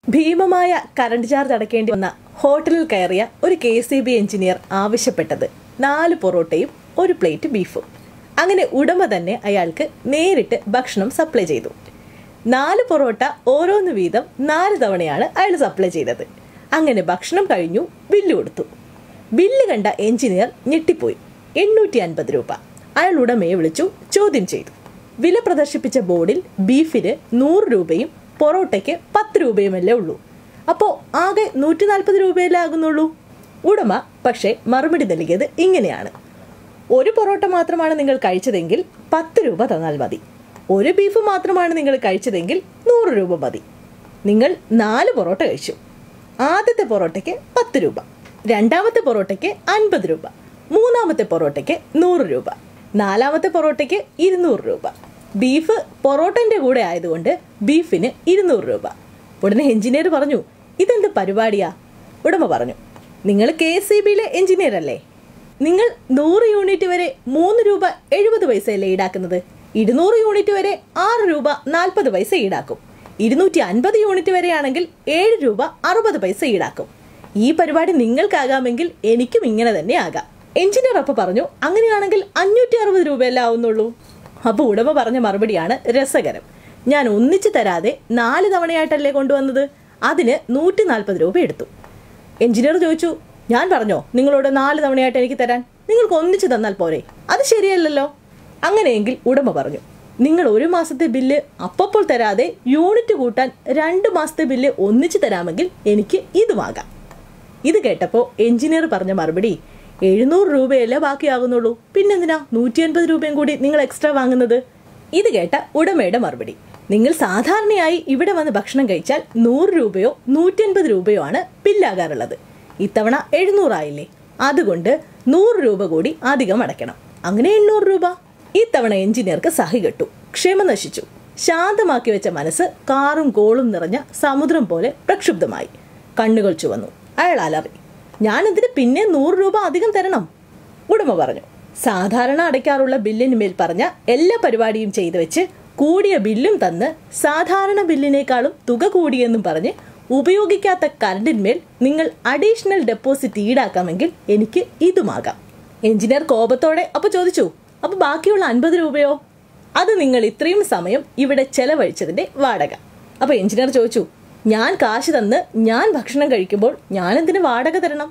ഭീമമായ current charge അടക്കേണ്ടി വന്ന ഹോട്ടലിൽ കയറിയ ഒരു കെ സി ബി എഞ്ചിനീയർ ആവശ്യപ്പെട്ടത് നാല് പൊറോട്ടയും ഒരു പ്ലേറ്റ് ബീഫും അങ്ങനെ ഉടമ തന്നെ അയാൾക്ക് നേരിട്ട് ഭക്ഷണം സപ്ലൈ ചെയ്തു നാല് പൊറോട്ട ഓരോന്ന് വീതം നാല് തവണയാണ് അയാൾ സപ്ലൈ ചെയ്തത് അങ്ങനെ ഭക്ഷണം കഴിഞ്ഞു ബില്ല് കൊടുത്തു ബില്ല് കണ്ട എഞ്ചിനീയർ ഞെട്ടിപ്പോയി എണ്ണൂറ്റി അൻപത് രൂപ അയാൾ ഉടമയെ വിളിച്ചു ചോദ്യം ചെയ്തു വില പ്രദർശിപ്പിച്ച ബോർഡിൽ ബീഫിന് നൂറ് രൂപയും പൊറോട്ടയ്ക്ക് പത്ത് രൂപയുമല്ലേ ഉള്ളൂ അപ്പോൾ ആകെ നൂറ്റി നാൽപ്പത് രൂപയല്ലേ ആകുന്നുള്ളൂ ഉടമ പക്ഷേ മറുപടി നൽകിയത് ഇങ്ങനെയാണ് ഒരു പൊറോട്ട മാത്രമാണ് നിങ്ങൾ കഴിച്ചതെങ്കിൽ പത്ത് രൂപ തന്നാൽ മതി ഒരു ബീഫ് മാത്രമാണ് നിങ്ങൾ കഴിച്ചതെങ്കിൽ നൂറ് രൂപ മതി നിങ്ങൾ നാല് പൊറോട്ട കഴിച്ചു ആദ്യത്തെ പൊറോട്ടയ്ക്ക് പത്ത് രൂപ രണ്ടാമത്തെ പൊറോട്ടയ്ക്ക് അൻപത് രൂപ മൂന്നാമത്തെ പൊറോട്ടയ്ക്ക് നൂറ് രൂപ നാലാമത്തെ പൊറോട്ടയ്ക്ക് ഇരുന്നൂറ് രൂപ ബീഫ് പൊറോട്ടന്റെ കൂടെ ആയതുകൊണ്ട് ബീഫിന് ഇരുന്നൂറ് രൂപ ഉടനെ എഞ്ചിനീയർ പറഞ്ഞു ഇതെന്ത് പരിപാടിയാ ഉടമ പറഞ്ഞു നിങ്ങൾ കെ എസ് സി ബിയിലെ എഞ്ചിനീയർ അല്ലേ നിങ്ങൾ നൂറ് യൂണിറ്റ് വരെ മൂന്ന് രൂപ എഴുപത് പൈസയല്ലേ ഈടാക്കുന്നത് ഇരുന്നൂറ് യൂണിറ്റ് വരെ ആറ് രൂപ നാൽപ്പത് പൈസ ഈടാക്കും ഇരുന്നൂറ്റി അൻപത് യൂണിറ്റ് വരെയാണെങ്കിൽ ഏഴ് രൂപ അറുപത് പൈസ ഈടാക്കും ഈ പരിപാടി നിങ്ങൾക്കാകാമെങ്കിൽ എനിക്കും ഇങ്ങനെ തന്നെ ആകാം എഞ്ചിനീയർ അപ്പൊ പറഞ്ഞു അങ്ങനെയാണെങ്കിൽ അഞ്ഞൂറ്റി അറുപത് രൂപയല്ലേ ആവുന്നുള്ളൂ അപ്പൊ ഉടമ പറഞ്ഞ മറുപടിയാണ് രസകരം ഞാൻ ഒന്നിച്ചു തരാതെ നാല് തവണയായിട്ടല്ലേ കൊണ്ടുവന്നത് അതിന് നൂറ്റി നാൽപ്പത് രൂപ എടുത്തു എഞ്ചിനീയർ ചോദിച്ചു ഞാൻ പറഞ്ഞോ നിങ്ങളോട് നാല് തവണയായിട്ട് എനിക്ക് തരാൻ നിങ്ങൾക്ക് ഒന്നിച്ചു തന്നാൽ പോരെ അത് ശരിയല്ലല്ലോ അങ്ങനെയെങ്കിൽ ഉടമ പറഞ്ഞു നിങ്ങൾ ഒരു മാസത്തെ ബില്ല് അപ്പപ്പോൾ തരാതെ യൂണിറ്റ് കൂട്ടാൻ രണ്ട് മാസത്തെ ബില്ല് ഒന്നിച്ചു തരാമെങ്കിൽ എനിക്ക് ഇതുമാകാം ഇത് കേട്ടപ്പോൾ എഞ്ചിനീയർ പറഞ്ഞ മറുപടി എഴുന്നൂറ് രൂപയല്ലേ ബാക്കിയാകുന്നുള്ളൂ പിന്നെന്തിനാ നൂറ്റി അൻപത് രൂപയും കൂടി നിങ്ങൾ എക്സ്ട്രാ വാങ്ങുന്നത് ഇത് കേട്ട ഉടമയുടെ മറുപടി നിങ്ങൾ സാധാരണയായി ഇവിടെ വന്ന് ഭക്ഷണം കഴിച്ചാൽ നൂറ് രൂപയോ നൂറ്റി അൻപത് രൂപയോ ആണ് ബില്ലാകാറുള്ളത് ഇത്തവണ എഴുന്നൂറായില്ലേ അതുകൊണ്ട് നൂറ് രൂപ കൂടി അധികം അടയ്ക്കണം അങ്ങനെ എണ്ണൂറ് രൂപ ഇത്തവണ എഞ്ചിനീയർക്ക് സഹി കെട്ടു ക്ഷമ നശിച്ചു ശാന്തമാക്കി വെച്ച മനസ്സ് കാറും കോളും നിറഞ്ഞ സമുദ്രം പോലെ പ്രക്ഷുബ്ധമായി കണ്ണുകൾ ചുവന്നു അയാൾ അലറി ഞാൻ ഇതിന് പിന്നെ നൂറ് രൂപ അധികം തരണം ഉടമ പറഞ്ഞു സാധാരണ അടയ്ക്കാറുള്ള ബില്ലിന് മേൽ പറഞ്ഞ എല്ലാ പരിപാടിയും ചെയ്തു വെച്ച് കൂടിയ ബില്ലും തന്ന് സാധാരണ ബില്ലിനേക്കാളും തുക കൂടിയെന്നും പറഞ്ഞ് ഉപയോഗിക്കാത്ത കറണ്ടിന്മേൽ നിങ്ങൾ അഡീഷണൽ ഡെപ്പോസിറ്റ് ഈടാക്കാമെങ്കിൽ എനിക്ക് ഇതുമാകാം എഞ്ചിനീയർ കോപത്തോടെ അപ്പൊ ചോദിച്ചു അപ്പൊ ബാക്കിയുള്ള അൻപത് രൂപയോ അത് നിങ്ങൾ ഇത്രയും സമയം ഇവിടെ ചെലവഴിച്ചതിന്റെ വാടക അപ്പൊ എഞ്ചിനീയർ ചോദിച്ചു ഞാൻ കാശ് തന്ന് ഞാൻ ഭക്ഷണം കഴിക്കുമ്പോൾ ഞാൻ എന്തിനു വാടക തരണം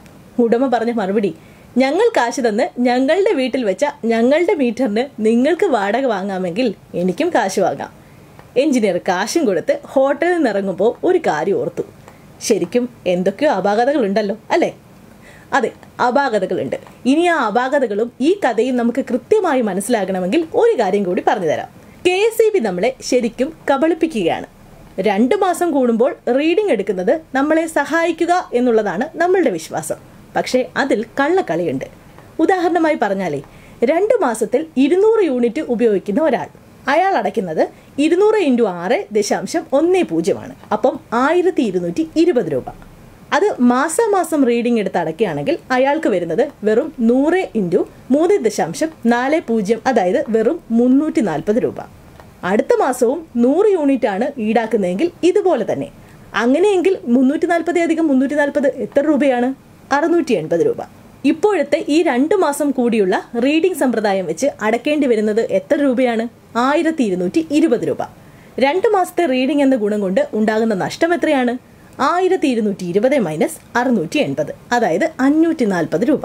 ഉടമ പറഞ്ഞ മറുപടി ഞങ്ങൾ കാശ് തന്ന് ഞങ്ങളുടെ വീട്ടിൽ വെച്ച ഞങ്ങളുടെ മീറ്ററിന് നിങ്ങൾക്ക് വാടക വാങ്ങാമെങ്കിൽ എനിക്കും കാശ് വാങ്ങാം എഞ്ചിനീയർ കാശും കൊടുത്ത് ഹോട്ടലിൽ നിന്ന് ഇറങ്ങുമ്പോൾ ഒരു കാര്യം ഓർത്തു ശരിക്കും എന്തൊക്കെയോ അപാകതകളുണ്ടല്ലോ അല്ലേ അതെ അപാകതകളുണ്ട് ഇനി ആ അപാകതകളും ഈ കഥയും നമുക്ക് കൃത്യമായി മനസ്സിലാകണമെങ്കിൽ ഒരു കാര്യം കൂടി പറഞ്ഞു തരാം കെ എസ് ഇ ബി നമ്മളെ ശരിക്കും കബളിപ്പിക്കുകയാണ് രണ്ട് മാസം കൂടുമ്പോൾ റീഡിംഗ് എടുക്കുന്നത് നമ്മളെ സഹായിക്കുക എന്നുള്ളതാണ് നമ്മളുടെ വിശ്വാസം പക്ഷേ അതിൽ കള്ളക്കളിയുണ്ട് ഉദാഹരണമായി പറഞ്ഞാലേ രണ്ട് മാസത്തിൽ ഇരുന്നൂറ് യൂണിറ്റ് ഉപയോഗിക്കുന്ന ഒരാൾ അയാൾ അടയ്ക്കുന്നത് ഇരുന്നൂറ് ഇൻറ്റു ആറ് ദശാംശം ഒന്ന് പൂജ്യമാണ് അപ്പം ആയിരത്തി ഇരുന്നൂറ്റി ഇരുപത് രൂപ അത് മാസാമാസം റീഡിംഗ് എടുത്ത് അടയ്ക്കുകയാണെങ്കിൽ അയാൾക്ക് വരുന്നത് വെറും നൂറ് ഇൻറ്റു മൂന്ന് ദശാംശം നാല് പൂജ്യം അതായത് വെറും മുന്നൂറ്റി നാൽപ്പത് രൂപ അടുത്ത മാസവും നൂറ് യൂണിറ്റ് ആണ് ഈടാക്കുന്നതെങ്കിൽ ഇതുപോലെ തന്നെ അങ്ങനെയെങ്കിൽ മുന്നൂറ്റി നാൽപ്പത് അധികം മുന്നൂറ്റി നാൽപ്പത് എത്ര രൂപയാണ് അറുന്നൂറ്റി എൺപത് രൂപ ഇപ്പോഴത്തെ ഈ രണ്ട് മാസം കൂടിയുള്ള റീഡിംഗ് സമ്പ്രദായം വെച്ച് അടക്കേണ്ടി വരുന്നത് എത്ര രൂപയാണ് ആയിരത്തി ഇരുന്നൂറ്റി ഇരുപത് രൂപ രണ്ട് മാസത്തെ റീഡിംഗ് എന്ന ഗുണം കൊണ്ട് ഉണ്ടാകുന്ന നഷ്ടം എത്രയാണ് ആയിരത്തി ഇരുന്നൂറ്റി ഇരുപത് മൈനസ് അറുന്നൂറ്റി എൺപത് അതായത് അഞ്ഞൂറ്റി നാൽപ്പത് രൂപ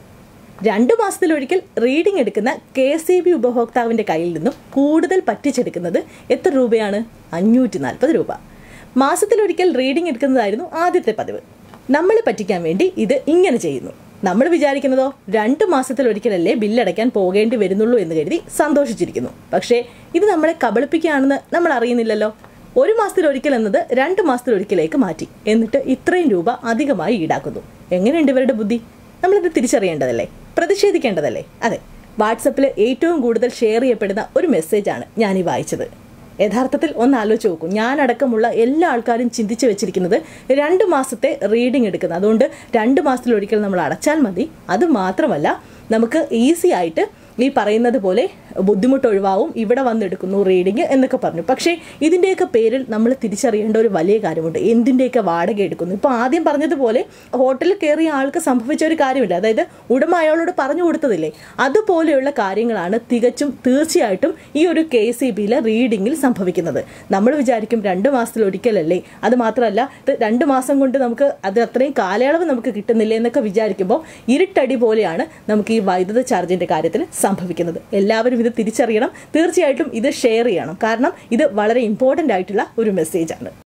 രണ്ടു മാസത്തിലൊരിക്കൽ റീഡിംഗ് എടുക്കുന്ന കെ എസ് ഇ ബി ഉപഭോക്താവിന്റെ കയ്യിൽ നിന്നും കൂടുതൽ പറ്റിച്ചെടുക്കുന്നത് എത്ര രൂപയാണ് അഞ്ഞൂറ്റി നാൽപ്പത് രൂപ മാസത്തിലൊരിക്കൽ റീഡിംഗ് എടുക്കുന്നതായിരുന്നു ആദ്യത്തെ പതിവ് നമ്മളെ പറ്റിക്കാൻ വേണ്ടി ഇത് ഇങ്ങനെ ചെയ്യുന്നു നമ്മൾ വിചാരിക്കുന്നതോ രണ്ട് മാസത്തിലൊരിക്കലല്ലേ ബില്ലടയ്ക്കാൻ പോകേണ്ടി വരുന്നുള്ളൂ എന്ന് കരുതി സന്തോഷിച്ചിരിക്കുന്നു പക്ഷേ ഇത് നമ്മളെ കബളിപ്പിക്കുകയാണെന്ന് നമ്മൾ അറിയുന്നില്ലല്ലോ ഒരു മാസത്തിലൊരിക്കൽ എന്നത് രണ്ട് മാസത്തിലൊരിക്കലേക്ക് മാറ്റി എന്നിട്ട് ഇത്രയും രൂപ അധികമായി ഈടാക്കുന്നു എങ്ങനെയുണ്ട് ഇവരുടെ ബുദ്ധി നമ്മളിത് തിരിച്ചറിയേണ്ടതല്ലേ പ്രതിഷേധിക്കേണ്ടതല്ലേ അതെ വാട്സപ്പിൽ ഏറ്റവും കൂടുതൽ ഷെയർ ചെയ്യപ്പെടുന്ന ഒരു മെസ്സേജാണ് ഞാൻ ഈ വായിച്ചത് യഥാർത്ഥത്തിൽ ഒന്ന് ആലോചിച്ച് നോക്കൂ ഞാനടക്കമുള്ള എല്ലാ ആൾക്കാരും ചിന്തിച്ചു വെച്ചിരിക്കുന്നത് രണ്ട് മാസത്തെ റീഡിംഗ് എടുക്കുന്നത് അതുകൊണ്ട് രണ്ട് മാസത്തിലൊരിക്കൽ നമ്മൾ അടച്ചാൽ മതി അത് മാത്രമല്ല നമുക്ക് ഈസി ആയിട്ട് ഈ പറയുന്നത് പോലെ ബുദ്ധിമുട്ട് ഒഴിവാവും ഇവിടെ വന്നെടുക്കുന്നു റീഡിങ് എന്നൊക്കെ പറഞ്ഞു പക്ഷേ ഇതിൻ്റെയൊക്കെ പേരിൽ നമ്മൾ തിരിച്ചറിയേണ്ട ഒരു വലിയ കാര്യമുണ്ട് എന്തിൻ്റെയൊക്കെ വാടക എടുക്കുന്നു ഇപ്പോൾ ആദ്യം പറഞ്ഞതുപോലെ ഹോട്ടലിൽ കയറിയ ആൾക്ക് സംഭവിച്ച ഒരു കാര്യമില്ല അതായത് ഉടമ അയാളോട് പറഞ്ഞു കൊടുത്തതില്ലേ അതുപോലെയുള്ള കാര്യങ്ങളാണ് തികച്ചും തീർച്ചയായിട്ടും ഈ ഒരു കെ സി ബിയിലെ റീഡിങ്ങിൽ സംഭവിക്കുന്നത് നമ്മൾ വിചാരിക്കും രണ്ട് മാസത്തിൽ ഒരിക്കലല്ലേ അത് മാത്രമല്ല ഇത് രണ്ട് മാസം കൊണ്ട് നമുക്ക് അത് അത്രയും കാലയളവ് നമുക്ക് കിട്ടുന്നില്ല എന്നൊക്കെ വിചാരിക്കുമ്പോൾ ഇരുട്ടടി പോലെയാണ് നമുക്ക് ഈ വൈദ്യുത ചാർജിന്റെ കാര്യത്തിൽ സംഭവിക്കുന്നത് എല്ലാവരും ഇത് തിരിച്ചറിയണം തീർച്ചയായിട്ടും ഇത് ഷെയർ ചെയ്യണം കാരണം ഇത് വളരെ ഇമ്പോർട്ടൻ്റ് ആയിട്ടുള്ള ഒരു മെസ്സേജാണ്